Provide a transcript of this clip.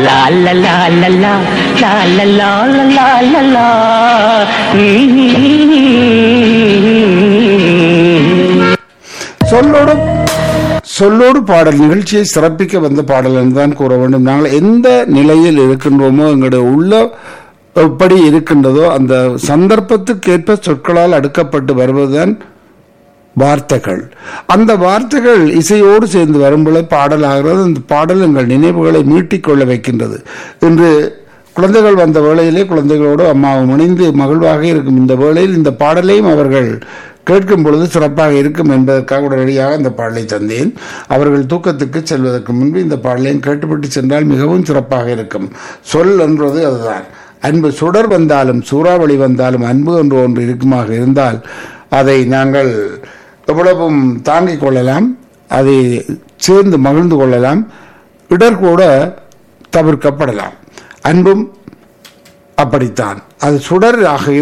லா லா லா லா லா லா லா லா லா லா லா ம். சொல்லோடு சொல்லோடு பாடல் நிகழ்ச்சியை சிறப்பிக்க வந்த பாடல் என்றுதான் கூற வேண்டும் நாங்கள் எந்த நிலையில் இருக்கின்றோமோ எங்களுடைய உள்ள எப்படி இருக்கின்றதோ அந்த சந்தர்ப்பத்துக்கேற்ப சொற்களால் அடுக்கப்பட்டு வருவதுதான் வார்த்தைகள் அந்த வார்த்தைகள் இசையோடு சேர்ந்து வரும்பொழுது பாடலாகிறது அந்த பாடல் எங்கள் நினைவுகளை மீட்டிக்கொள்ள வைக்கின்றது இன்று குழந்தைகள் வந்த வேளையிலே குழந்தைகளோடு அம்மாவும் இணைந்து மகிழ்வாக இருக்கும் இந்த வேளையில் இந்த பாடலையும் அவர்கள் கேட்கும் பொழுது சிறப்பாக இருக்கும் என்பதற்காக உடனடியாக இந்த பாடலை தந்தேன் அவர்கள் தூக்கத்துக்கு செல்வதற்கு முன்பு இந்த பாடலையும் கேட்டுவிட்டு சென்றால் மிகவும் சிறப்பாக இருக்கும் சொல் என்றது அதுதான் அன்பு சுடர் வந்தாலும் சூறாவளி வந்தாலும் அன்பு என்று ஒன்று இருக்குமாக இருந்தால் அதை நாங்கள் எவ்வளவும் தாங்கிக் கொள்ளலாம் அதை சேர்ந்து மகிழ்ந்து கொள்ளலாம் இடர் கூட தவிர்க்கப்படலாம் அன்பும் அப்படித்தான் அது சுடராக